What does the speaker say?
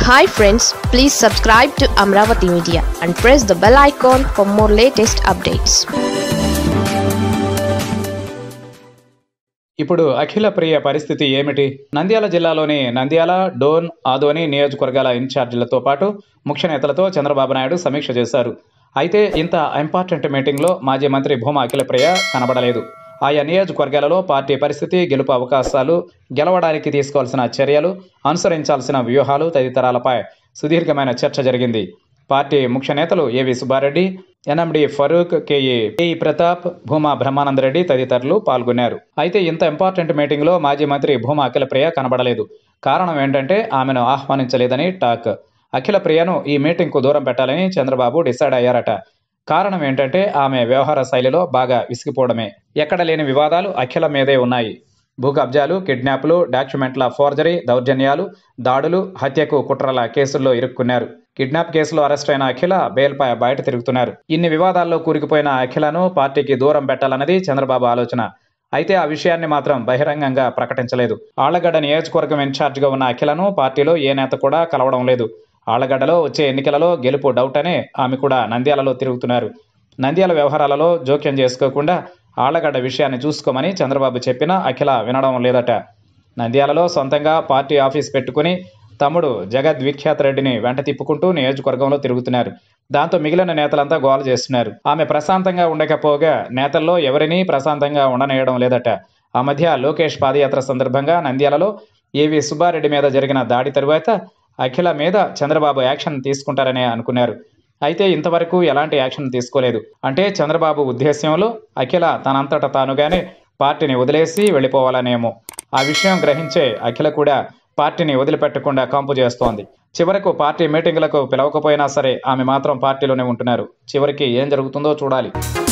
hi friends please subscribe to Amaravati media and press the bell icon for more latest updates ఇప్పుడు అఖిల ప్రియ పరిస్థితి ఏమిటి నంద్యాల జిల్లాలోని నంద్యాల డోన్ ఆదోని నియోజకవర్గాల ఇన్ఛార్జీలతో పాటు ముఖ్య నేతలతో చంద్రబాబు నాయుడు సమీక్ష చేశారు అయితే ఇంత ఇంపార్టెంట్ మీటింగ్లో మాజీ మంత్రి భూమా అఖిలప్రియ కనబడలేదు ఆయా నియోజకవర్గాలలో పార్టీ పరిస్థితి గెలుపు అవకాశాలు గెలవడానికి తీసుకోవాల్సిన చర్యలు అనుసరించాల్సిన వ్యూహాలు తదితరాలపై సుదీర్ఘమైన చర్చ జరిగింది పార్టీ ముఖ్య నేతలు A V Subbareddy N M D Farooq K E K E Pratap Bhuma Brahmanandareddy తదితరులు పాల్గొన్నారు అయితే ఇంత ఇంపార్టెంట్ మీటింగ్లో మాజీ మంత్రి భూమా అఖిలప్రియ కనబడలేదు కారణం ఏంటంటే ఆమెను ఆహ్వానించలేదని టాక్ అఖిలప్రియను ఈ మీటింగ్కు దూరం పెట్టాలని చంద్రబాబు డిసైడ్ అయ్యారట కారణం ఏంటంటే ఆమె వ్యవహార శైలిలో బాగా విసిగిపోవడమే ఎక్కడ లేని వివాదాలు అఖిల మీదే ఉన్నాయి భూ కబ్జాలు కిడ్నాప్లు డాక్యుమెంట్ల ఫోర్జరీ దౌర్జన్యాలు దాడులు హత్యకు కుట్రల కేసుల్లో ఇరుక్కున్నారు కిడ్నాప్ కేసులో అరెస్ట్ అయిన అఖిల బెయిల్పై బయట తిరుగుతున్నారు ఇన్ని వివాదాల్లో కూరుకుపోయిన అఖిలను పార్టీకి దూరం పెట్టాలన్నది చంద్రబాబు ఆలోచన అయితే ఆ విషయాన్ని మాత్రం బహిరంగంగా ప్రకటించలేదు ఆళ్లగడ్డ నియోజకవర్గం ఇన్ఛార్జిగా ఉన్న అఖిలను పార్టీలో ఏ నేత కూడా కలవడం లేదు ఆళ్లగడ్డలో వచ్చే ఎన్నికలలో గెలుపు డౌట్ అనే ఆమె కూడా నంద్యాలలో తిరుగుతున్నారు నంద్యాల వ్యవహారాలలో జోక్యం చేసుకోకుండా ఆళ్లగడ్డ విషయాన్ని చూసుకోమని చంద్రబాబు చెప్పినా అఖిల వినడం లేదట నంద్యాలలో సొంతంగా పార్టీ ఆఫీస్ పెట్టుకుని తమ్ముడు జగద్ విఖ్యాత్ రెడ్డిని వెంట తిప్పుకుంటూ నియోజకవర్గంలో తిరుగుతున్నారు దాంతో మిగిలిన నేతలంతా గోల చేస్తున్నారు ఆమె ప్రశాంతంగా ఉండకపోగా నేతల్లో ఎవరినీ ప్రశాంతంగా ఉండనేయడం లేదట ఆ మధ్య లోకేష్ పాదయాత్ర సందర్భంగా నంద్యాలలో ఏవి సుబ్బారెడ్డి మీద జరిగిన దాడి తరువాత అఖిల మీద చంద్రబాబు యాక్షన్ తీసుకుంటారనే అనుకున్నారు అయితే ఇంతవరకు ఎలాంటి యాక్షన్ తీసుకోలేదు అంటే చంద్రబాబు ఉద్దేశ్యంలో అఖిల తనంతట తానుగానే పార్టీని వదిలేసి వెళ్ళిపోవాలనేమో ఆ విషయం గ్రహించే అఖిల కూడా పార్టీని వదిలిపెట్టకుండా కంపు చేస్తోంది చివరకు పార్టీ మీటింగులకు పిలవకపోయినా సరే ఆమె మాత్రం పార్టీలోనే ఉంటున్నారు చివరికి ఏం జరుగుతుందో చూడాలి